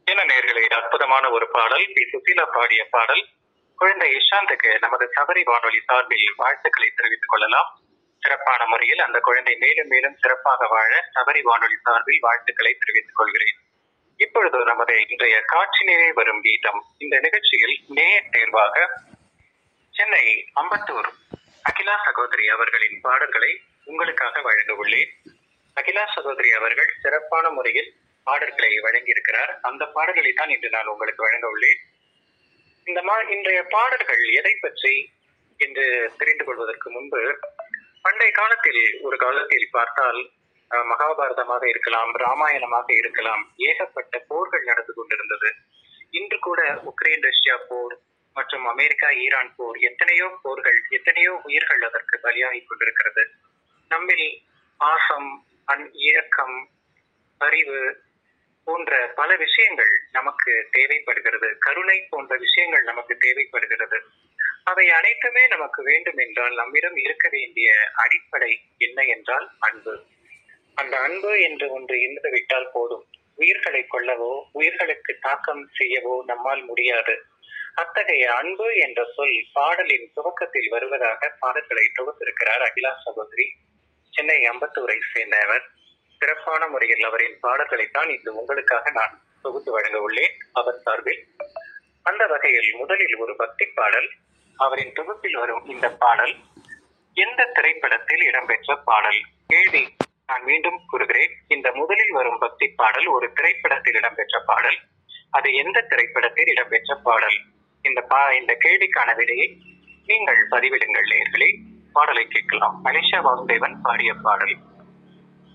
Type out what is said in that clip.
என்ன நேர்களே அற்புதமான ஒரு பாடல் பி சுசீலா பாடிய பாடல் குழந்தை இஷாந்துக்கு நமது சபரி வானொலி சார்பில் வாழ்த்துக்களை தெரிவித்துக் கொள்ளலாம் சிறப்பான முறையில் அந்த குழந்தை மேலும் மேலும் சிறப்பாக வாழ சபரி வானொலி சார்பில் வாழ்த்துக்களை தெரிவித்துக் கொள்கிறேன் இப்பொழுது நமது இன்றைய காட்சியிலே வரும் கீதம் இந்த நிகழ்ச்சியில் நேர் தேர்வாக சென்னை அம்பத்தூர் அகிலா சகோதரி அவர்களின் பாடல்களை உங்களுக்காக வழங்க உள்ளேன் அகிலா சகோதரி அவர்கள் சிறப்பான முறையில் பாடல்களை வழங்கியிருக்கிறார் அந்த பாடல்களை தான் இன்று நான் உங்களுக்கு வழங்க உள்ளேன் இந்த மா இன்றைய பாடல்கள் எதை பற்றி என்று தெரிந்து கொள்வதற்கு முன்பு பண்டைய காலத்தில் ஒரு காலத்தில் பார்த்தால் அஹ், மகாபாரதமாக இருக்கலாம் ராமாயணமாக இருக்கலாம் ஏகப்பட்ட போர்கள் நடந்து கொண்டிருந்தது இன்று கூட உக்ரைன் ரஷ்யா போர் மற்றும் அமெரிக்கா ஈரான் போர் எத்தனையோ போர்கள் எத்தனையோ உயிர்கள் அதற்கு பலியாகி கொண்டிருக்கிறது நம்மில் பாசம் அன் இயக்கம் அறிவு போன்ற பல விஷயங்கள் நமக்கு தேவைப்படுகிறது கருணை போன்ற விஷயங்கள் நமக்கு தேவைப்படுகிறது அவை அனைத்துமே நமக்கு வேண்டும் என்றால் நம்மிடம் இருக்க வேண்டிய அடிப்படை என்ன என்றால் அன்பு அந்த அன்பு என்று ஒன்று இருந்து விட்டால் போதும் உயிர்களை கொல்லவோ உயிர்களுக்கு தாக்கம் செய்யவோ நம்மால் முடியாது அத்தகைய அன்பு என்ற சொல் பாடலின் துவக்கத்தில் வருவதாக பாடல்களை தொகுத்திருக்கிறார் அகிலா சகோதரி சென்னை அம்பத்தூரை சேர்ந்தவர் சிறப்பான முறையில் அவரின் பாடல்களைத்தான் இன்று உங்களுக்காக நான் தொகுத்து வழங்க உள்ளேன் அவர் சார்பில் அந்த வகையில் முதலில் ஒரு பக்தி பாடல் அவரின் தொகுப்பில் வரும் இந்த பாடல் எந்த திரைப்படத்தில் இடம்பெற்ற பாடல் கேள்வி நான் மீண்டும் கூறுகிறேன் இந்த முதலில் வரும் பக்தி பாடல் ஒரு திரைப்படத்தில் இடம்பெற்ற பாடல் அது எந்த திரைப்படத்தில் இடம்பெற்ற பாடல் இந்த பா இந்த கேள்விக்கான விடையை நீங்கள் பதிவிடுங்கள் நேயர்களே பாடலை கேட்கலாம் மலேசியா வாசுதேவன் பாடிய பாடல்